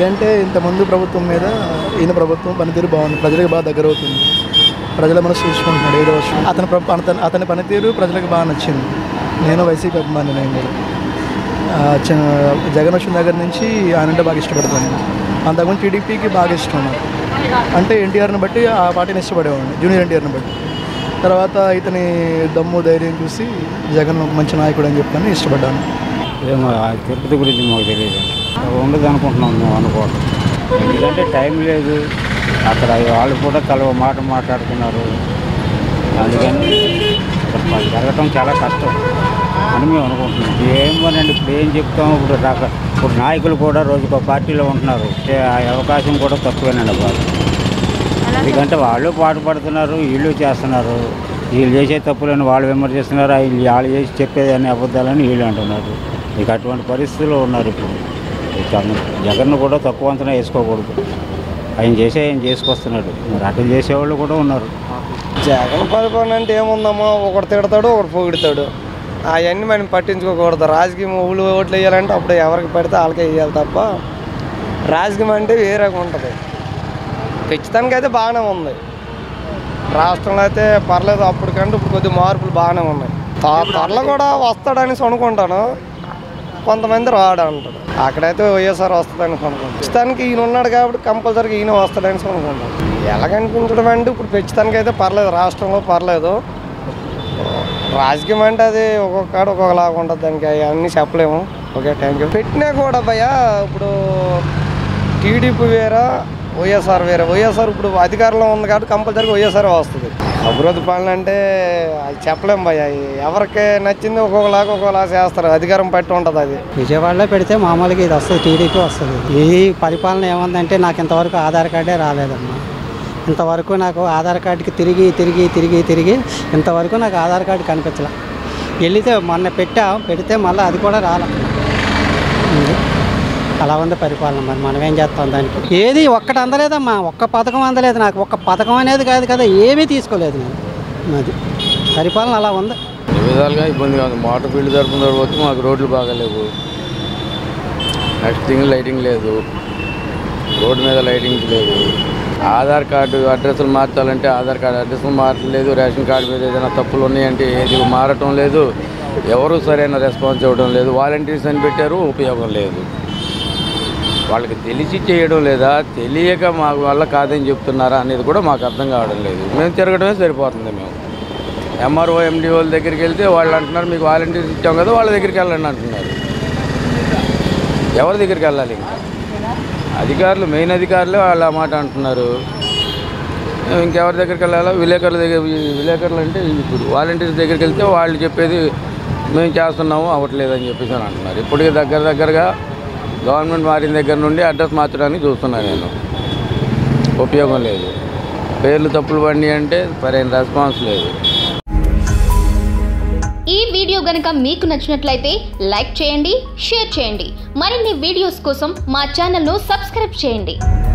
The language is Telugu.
అంటే ఇంతకుముందు ప్రభుత్వం మీద ఈయన ప్రభుత్వం పనితీరు బాగుంది ప్రజలకు బాగా దగ్గర అవుతుంది ప్రజల మనసు చూసుకుంటున్నాడు ఏదో వర్షం అతని ప్ర- అతని అతని పనితీరు ప్రజలకు బాగా నచ్చింది నేను వైసీపీ అభిమాని నేను కూడా ఆ, చ- జగన్ వచ్చిన దగ్గర నుంచి ఆయన అంటే బాగా ఇష్టపడతాను అంతకుముందు టీడీపీకి బాగా ఇష్టం నాకు అంటే ఎన్టీఆర్ని బట్టి ఆ పార్టీని ఇష్టపడేవాడిని జూనియర్ ఎన్టీఆర్ని బట్టి తర్వాత ఇతని దమ్ము ధైర్యం చూసి జగన్ ఒక మంచి నాయకుడు అని చెప్పని ఇష్టపడ్డాను ఏమో ఆ తిరుపతి గురించి మాకు తెలియదు ఉండదు అనుకుంటున్నాం మేము అనుకోవడం ఎందుకంటే టైం లేదు అక్కడ వాళ్ళు కూడా కలవ మాట మాట్లాడుతున్నారు అందుకని ఇక్కడ ప- జరగటం చాలా కష్టం అని మేము అనుకుంటున్నాం ఏమోనండి ఇప్పుడు ఏం చెప్తాం ఇప్పుడు రక ఇప్పుడు నాయకులు కూడా రోజుకో పార్టీలో ఉంటున్నారు ఏ ఆ అవకాశం కూడా తక్కువేనండి వాళ్ళు ఎందుకంటే వాళ్ళు పాటుపడుతున్నారు వీళ్ళు చేస్తున్నారు వీళ్ళు చేసే తప్పులను వాళ్ళు విమర్శిస్తున్నారు వీళ్ళు వాళ్ళు చేసి చెప్పేది అని అబద్ధాలని వీళ్ళు అంటున్నారు ఇక అటువంటి పరిస్థితుల్లో ఉన్నారు ఇప్పుడు జగన్ జగన్ కూడా తక్కువ అంచనా వేసుకోకూడదు ఆయన చేసే ఆయన చేసుకొస్తున్నాడు మరి అట్లా చేసేవాళ్ళు కూడా ఉన్నారు జగన్ పరిపాలన అంటే ఏముందమ్మా ఒకటి తిడతాడు ఒకటి పొగిడతాడు అవన్నీ మనం పట్టించుకోకూడదు రాజకీయం ఊళ్ళు ఓట్లు వేయాలంటే అప్పుడు ఎవరికి పెడితే వాళ్ళకే వేయాలి తప్ప రాజకీయం అంటే వేరేగా ఉంటుంది ఖచ్చితంగా అయితే బాగానే ఉంది రాష్ట్రంలో అయితే పర్లేదు అప్పటికంటే ఇప్పుడు కొద్ది మార్పులు బాగానే ఉన్నాయి త- త్వరలో కూడా వస్తాడని అనుకుంటాను కొంతమంది రాడు అంటాడు అక్కడైతే వైఎస్ఆర్ వస్తుందని అనుకుంటాను ఖచ్చితానికి ఈయన ఉన్నాడు కాబట్టి కంపల్సరీగా ఈయన వస్తాడని అనుకుంటాను ఎలాగనిపించడం అంటే ఇప్పుడు ఖచ్చితానికి అయితే పర్లేదు రాష్ట్రంలో పర్లేదు రాజకీయం అంటే అది ఒక్కొక్క కాడ ఒక్కొక్కలాగా ఉంటుంది దానికి అన్నీ చెప్పలేము ఓకే థ్యాంక్ యూ పెట్టినా కూడా భయ ఇప్పుడు టీడీపీ వేరే వైఎస్ఆర్ వేరే వైఎస్ఆర్ ఇప్పుడు అధికారంలో ఉంది కాబట్టి కంపల్సరీగా వైఎస్ఆర్ వస్తుంది అభివృద్ధి పాలన అంటే అది చెప్పలేం భయ ఎవరికి నచ్చింది ఒక్కొక్కలాగా ఒక్కొక్కలాగా చేస్తారు అధికారం పట్టి ఉంటుంది అది విజయవాడలో పెడితే మామూలుగా ఇది వస్తుంది టీడీపీ వస్తుంది ఈ పరిపాలన ఏముందంటే నాకు ఇంతవరకు ఆధార్ కార్డే రాలేదమ్మా ఇంతవరకు నాకు ఆధార్ కార్డుకి తిరిగి తిరిగి తిరిగి తిరిగి ఇంతవరకు నాకు ఆధార్ కార్డు కనిపించలే వెళితే మొన్న పెట్టా పెడితే మళ్ళీ అది కూడా రాలే ఉంది. అలా ఉంది పరిపాలన మరి మనం ఏం చేస్తాం దానికి ఏది ఒక్కటి అందలేదమ్మా ఒక్క పథకం అందలేదు నాకు ఒక్క పథకం అనేది కాదు కదా ఏమీ తీసుకోలేదు నేను అది పరిపాలన అలా ఉంది అన్ని విధాలుగా ఇబ్బందిగా ఉంది మోటార్ ఫీల్డ్ తరపున తర్వాత మాకు రోడ్లు బాగాలేవు నెక్స్ట్ థింగ్ లైటింగ్ లేదు రోడ్డు మీద లైటింగ్ లేదు ఆధార్ కార్డు అడ్రస్లు మార్చాలంటే ఆధార్ కార్డు అడ్రస్లు మార్చలేదు రేషన్ కార్డు మీద ఏదైనా తప్పులు ఉన్నాయంటే ఏది మారటం లేదు ఎవరు సరైన రెస్పాన్స్ ఇవ్వడం లేదు వాలంటీర్స్ అని పెట్టారు ఉపయోగం లేదు వాళ్ళకి తెలిసి చేయడం లేదా తెలియక మా వల్ల కాదని చెప్తున్నారా అనేది కూడా మాకు అర్థం కావడం లేదు మేము తిరగడమే సరిపోతుంది మేము ఎంఆర్ఓ ఎండి వాళ్ళ దగ్గరికి వెళ్తే వాళ్ళు అంటున్నారు మీకు వాలంటీర్స్ ఇచ్చాం కదా వాళ్ళ దగ్గరికి వెళ్ళండి అంటున్నారు ఎవరి దగ్గరికి వెళ్ళాలి ఇంకా అధికారులు మెయిన్ అధికారులే వాళ్ళు ఆ మాట అంటున్నారు ఇంకెవరి దగ్గరికి వెళ్ళాలో విలేకరుల దగ్గర విలేకరులు అంటే ఇప్పుడు వాలంటీర్స్ దగ్గరికి వెళ్తే వాళ్ళు చెప్పేది మేము చేస్తున్నాము అవ్వట్లేదు అని చెప్పేసి అని అంటున్నారు ఇప్పటికి దగ్గర దగ్గరగా గవర్నమెంట్ మారిన దగ్గర నుండి అడ్రస్ మార్చడానికి చూస్తున్నాను నేను ఉపయోగం లేదు పేర్లు తప్పులు పడి అంటే సరైన రెస్పాన్స్ లేదు ఈ వీడియో గనక మీకు నచ్చినట్లయితే లైక్ చేయండి షేర్ చేయండి మరిన్ని వీడియోస్ కోసం మా ఛానల్ను సబ్స్క్రైబ్ చేయండి